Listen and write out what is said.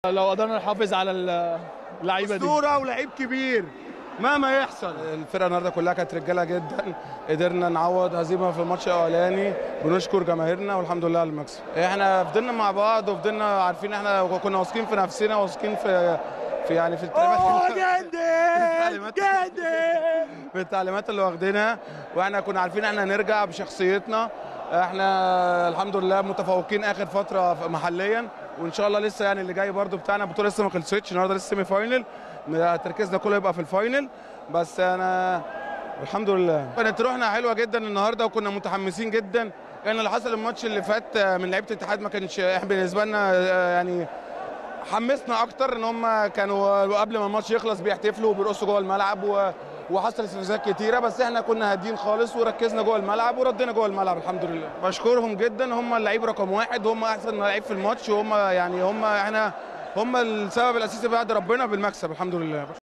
لو قدرنا نحافظ على اللعيبه دي اسطوره ولعيب كبير مهما يحصل الفرقه النهارده كلها كانت رجاله جدا قدرنا نعوض هزيمه في الماتش الاولاني بنشكر جماهيرنا والحمد لله على المكسب احنا فضلنا مع بعض وفضلنا عارفين احنا كنا واثقين في نفسنا واثقين في في يعني في التعليمات التعليمات في التعليمات اللي واخدينها واحنا كنا عارفين احنا هنرجع بشخصيتنا احنا الحمد لله متفوقين اخر فتره محليا وان شاء الله لسه يعني اللي جاي برده بتاعنا البطوله لسه ما خلصتش النهارده لسه سيمي فاينل تركيزنا كله يبقى في الفاينل بس انا الحمد لله كانت روحنا حلوه جدا النهارده وكنا متحمسين جدا لان اللي حصل الماتش اللي فات من لعيبه الاتحاد ما كانش احنا بالنسبه لنا يعني حمسنا اكتر ان هم كانوا قبل ما الماتش يخلص بيحتفلوا وبيرقصوا جوه الملعب و... وحصل استفزازات كتيره بس احنا كنا هاديين خالص وركزنا جوه الملعب وردينا جوه الملعب الحمد لله بشكرهم جدا هم اللعيب رقم واحد هم احسن لعيب في الماتش وهم يعني هم احنا هم السبب الاساسي بعد ربنا بالمكسب الحمد لله